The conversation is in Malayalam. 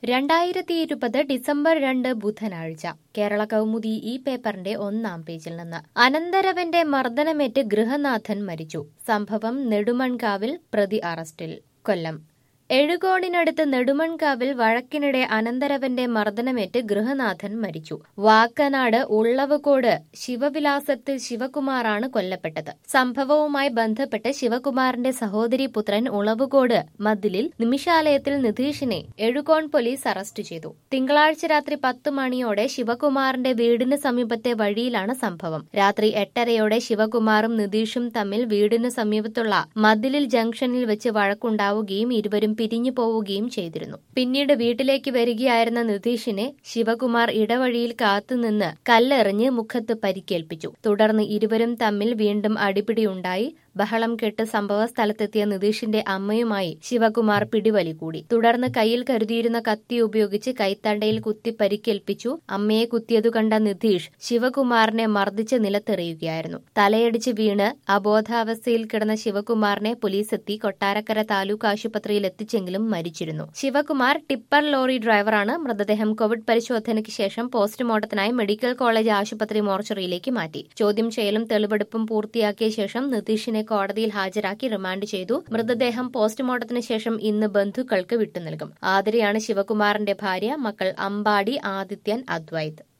രണ്ടായിരത്തി ഇരുപത് ഡിസംബർ രണ്ട് ബുധനാഴ്ച കേരള കൗമുദി ഈ പേപ്പറിന്റെ ഒന്നാം പേജിൽ നിന്ന് അനന്തരവന്റെ മർദ്ദനമേറ്റ് ഗൃഹനാഥൻ മരിച്ചു സംഭവം നെടുമൺകാവിൽ പ്രതി അറസ്റ്റിൽ കൊല്ലം എഴുകോണിനടുത്ത് നെടുമൺകാവിൽ വഴക്കിനിടെ അനന്തരവന്റെ മർദ്ദനമേറ്റ് ഗൃഹനാഥൻ മരിച്ചു വാക്കനാട് ഉള്ളവക്കോട് ശിവവിലാസത്തിൽ ശിവകുമാറാണ് കൊല്ലപ്പെട്ടത് സംഭവവുമായി ബന്ധപ്പെട്ട് ശിവകുമാറിന്റെ സഹോദരി പുത്രൻ ഉളവുകോട് മതിലിൽ നിമിഷാലയത്തിൽ നിതീഷിനെ എഴുകോൺ പോലീസ് അറസ്റ്റ് ചെയ്തു തിങ്കളാഴ്ച രാത്രി പത്ത് മണിയോടെ ശിവകുമാറിന്റെ വീടിന് സമീപത്തെ വഴിയിലാണ് സംഭവം രാത്രി എട്ടരയോടെ ശിവകുമാറും നിതീഷും തമ്മിൽ വീടിന് സമീപത്തുള്ള മതിലിൽ ജംഗ്ഷനിൽ വെച്ച് വഴക്കുണ്ടാവുകയും ഇരുവരും പിരിഞ്ഞു പോവുകയും ചെയ്തിരുന്നു പിന്നീട് വീട്ടിലേക്ക് വരികയായിരുന്ന നിതീഷിനെ ശിവകുമാർ ഇടവഴിയിൽ കാത്തുനിന്ന് കല്ലെറിഞ്ഞ് മുഖത്ത് പരിക്കേൽപ്പിച്ചു തുടർന്ന് ഇരുവരും തമ്മിൽ വീണ്ടും അടിപിടിയുണ്ടായി ബഹളം കേട്ട് സംഭവ സ്ഥലത്തെത്തിയ നിതീഷിന്റെ അമ്മയുമായി ശിവകുമാർ പിടിവലി കൂടി തുടർന്ന് കയ്യിൽ കരുതിയിരുന്ന കത്തി ഉപയോഗിച്ച് കൈത്തണ്ടയിൽ കുത്തി പരിക്കേൽപ്പിച്ചു അമ്മയെ കുത്തിയതു കണ്ട നിതീഷ് ശിവകുമാറിനെ മർദ്ദിച്ച് നിലത്തെറിയുകയായിരുന്നു തലയടിച്ച് വീണ് അബോധാവസ്ഥയിൽ കിടന്ന ശിവകുമാറിനെ പോലീസ് എത്തി കൊട്ടാരക്കര താലൂക്ക് ആശുപത്രിയിൽ എത്തിച്ചെങ്കിലും മരിച്ചിരുന്നു ശിവകുമാർ ടിപ്പർ ലോറി ഡ്രൈവറാണ് മൃതദേഹം കോവിഡ് പരിശോധനയ്ക്ക് ശേഷം പോസ്റ്റ്മോർട്ടത്തിനായി മെഡിക്കൽ കോളേജ് ആശുപത്രി മോർച്ചറിയിലേക്ക് മാറ്റി ചോദ്യം ചെയ്യലും തെളിവെടുപ്പും പൂർത്തിയാക്കിയ ശേഷം നിതീഷിനെ കോടതിയിൽ ഹാജരാക്കി റിമാൻഡ് ചെയ്തു മൃതദേഹം പോസ്റ്റ്മോർട്ടത്തിന് ശേഷം ഇന്ന് ബന്ധുക്കൾക്ക് വിട്ടുനൽകും ആതിരയാണ് ശിവകുമാറിന്റെ ഭാര്യ മക്കൾ അമ്പാടി ആദിത്യൻ അദ്വൈത്